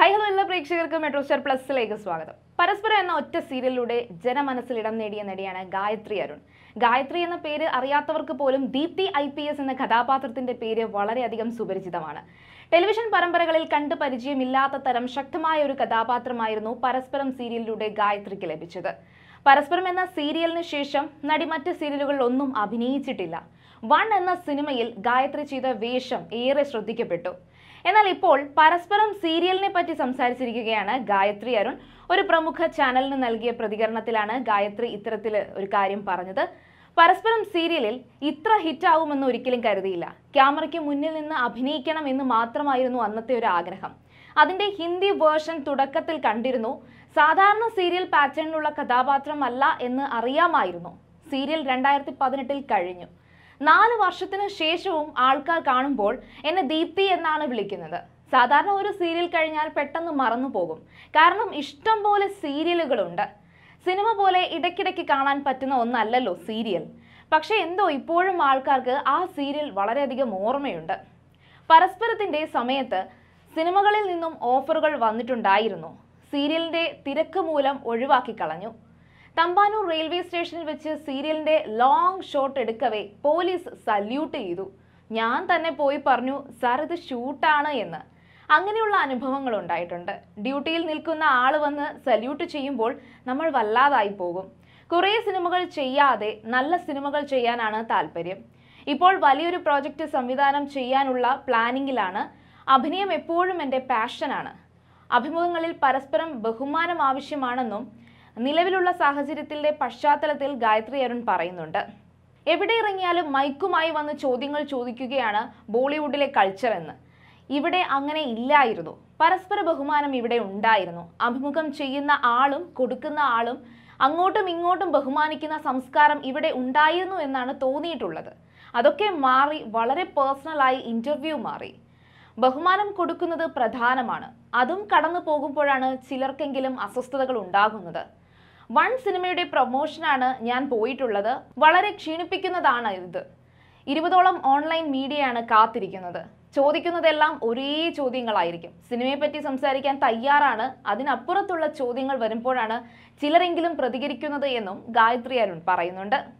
hi hello എല്ലാ പ്രേക്ഷകർക്കും metro star പ്ലസിലേക്ക് സ്വാഗതം പരസ്പരം എന്ന ഒറ്റ സീരിയലിലൂടെ ജനമനസ്സിൽ ഇടം നേടിയ നടിയാണ് ഗായത്രി അരുൺ ഗായത്രി എന്ന പേര് അറിയാത്തവർക്ക് പോലും ദീപ്തി ഐ പി എസ് എന്ന കഥാപാത്രത്തിന്റെ പേര് വളരെയധികം സുപരിചിതമാണ് ടെലിവിഷൻ പരമ്പരകളിൽ കണ്ടു പരിചയമില്ലാത്ത തരം ശക്തമായ ഒരു കഥാപാത്രമായിരുന്നു പരസ്പരം സീരിയലിലൂടെ ഗായത്രിക്ക് ലഭിച്ചത് പരസ്പരം എന്ന സീരിയലിന് ശേഷം നടി മറ്റ് സീരിയലുകളിൽ ഒന്നും അഭിനയിച്ചിട്ടില്ല വൺ എന്ന സിനിമയിൽ ഗായത്രി ചെയ്ത വേഷം ഏറെ ശ്രദ്ധിക്കപ്പെട്ടു എന്നാൽ ഇപ്പോൾ പരസ്പരം സീരിയലിനെ പറ്റി സംസാരിച്ചിരിക്കുകയാണ് ഗായത്രി അരുൺ ഒരു പ്രമുഖ ചാനലിന് നൽകിയ പ്രതികരണത്തിലാണ് ഗായത്രി ഇത്തരത്തിൽ ഒരു കാര്യം പറഞ്ഞത് പരസ്പരം സീരിയലിൽ ഇത്ര ഹിറ്റാവുമെന്ന് ഒരിക്കലും കരുതിയില്ല ക്യാമറയ്ക്ക് മുന്നിൽ നിന്ന് അഭിനയിക്കണം എന്ന് മാത്രമായിരുന്നു അന്നത്തെ ഒരു ആഗ്രഹം അതിന്റെ ഹിന്ദി വേർഷൻ തുടക്കത്തിൽ കണ്ടിരുന്നു സാധാരണ സീരിയൽ പാറ്റേണിലുള്ള കഥാപാത്രമല്ല എന്ന് അറിയാമായിരുന്നു സീരിയൽ രണ്ടായിരത്തി പതിനെട്ടിൽ കഴിഞ്ഞു നാല് വർഷത്തിനു ശേഷവും ആൾക്കാർ കാണുമ്പോൾ എന്നെ ദീപ്തി എന്നാണ് വിളിക്കുന്നത് സാധാരണ ഒരു സീരിയൽ കഴിഞ്ഞാൽ പെട്ടെന്ന് മറന്നു പോകും കാരണം ഇഷ്ടം പോലെ സീരിയലുകളുണ്ട് സിനിമ പോലെ ഇടയ്ക്കിടയ്ക്ക് കാണാൻ പറ്റുന്ന ഒന്നല്ലല്ലോ സീരിയൽ പക്ഷെ എന്തോ ഇപ്പോഴും ആൾക്കാർക്ക് ആ സീരിയൽ വളരെയധികം ഓർമ്മയുണ്ട് പരസ്പരത്തിന്റെ സമയത്ത് സിനിമകളിൽ നിന്നും ഓഫറുകൾ വന്നിട്ടുണ്ടായിരുന്നു സീരിയലിന്റെ തിരക്ക് മൂലം ഒഴിവാക്കി കളഞ്ഞു തമ്പാനൂർ റെയിൽവേ സ്റ്റേഷനിൽ വെച്ച് സീരിയലിന്റെ ലോങ് ഷോട്ട് എടുക്കവേ പോലീസ് സല്യൂട്ട് ചെയ്തു ഞാൻ തന്നെ പോയി പറഞ്ഞു സാർ ഇത് ഷൂട്ടാണ് എന്ന് അങ്ങനെയുള്ള അനുഭവങ്ങൾ ഉണ്ടായിട്ടുണ്ട് ഡ്യൂട്ടിയിൽ നിൽക്കുന്ന ആൾ വന്ന് സല്യൂട്ട് ചെയ്യുമ്പോൾ നമ്മൾ വല്ലാതായി പോകും കുറേ സിനിമകൾ ചെയ്യാതെ നല്ല സിനിമകൾ ചെയ്യാനാണ് താല്പര്യം ഇപ്പോൾ വലിയൊരു പ്രോജക്റ്റ് സംവിധാനം ചെയ്യാനുള്ള പ്ലാനിങ്ങിലാണ് അഭിനയം എപ്പോഴും എൻ്റെ പാഷനാണ് അഭിമുഖങ്ങളിൽ പരസ്പരം ബഹുമാനം ആവശ്യമാണെന്നും നിലവിലുള്ള സാഹചര്യത്തിന്റെ പശ്ചാത്തലത്തിൽ ഗായത്രി അരുൺ പറയുന്നുണ്ട് എവിടെ ഇറങ്ങിയാലും മൈക്കുമായി വന്ന് ചോദ്യങ്ങൾ ചോദിക്കുകയാണ് ബോളിവുഡിലെ കൾച്ചർ എന്ന് ഇവിടെ അങ്ങനെ ഇല്ലായിരുന്നു പരസ്പര ബഹുമാനം ഇവിടെ ഉണ്ടായിരുന്നു അഭിമുഖം ചെയ്യുന്ന ആളും കൊടുക്കുന്ന ആളും അങ്ങോട്ടും ഇങ്ങോട്ടും ബഹുമാനിക്കുന്ന സംസ്കാരം ഇവിടെ ഉണ്ടായിരുന്നു എന്നാണ് തോന്നിയിട്ടുള്ളത് അതൊക്കെ മാറി വളരെ പേഴ്സണലായി ഇന്റർവ്യൂ മാറി ബഹുമാനം കൊടുക്കുന്നത് പ്രധാനമാണ് അതും കടന്നു പോകുമ്പോഴാണ് ചിലർക്കെങ്കിലും അസ്വസ്ഥതകൾ ഉണ്ടാകുന്നത് വൺ സിനിമയുടെ പ്രൊമോഷനാണ് ഞാൻ പോയിട്ടുള്ളത് വളരെ ക്ഷീണിപ്പിക്കുന്നതാണ് ഇത് ഇരുപതോളം ഓൺലൈൻ മീഡിയയാണ് കാത്തിരിക്കുന്നത് ചോദിക്കുന്നതെല്ലാം ഒരേ ചോദ്യങ്ങളായിരിക്കും സിനിമയെ പറ്റി സംസാരിക്കാൻ തയ്യാറാണ് അതിനപ്പുറത്തുള്ള ചോദ്യങ്ങൾ വരുമ്പോഴാണ് ചിലരെങ്കിലും പ്രതികരിക്കുന്നത് എന്നും ഗായത്രി അരുൺ പറയുന്നുണ്ട്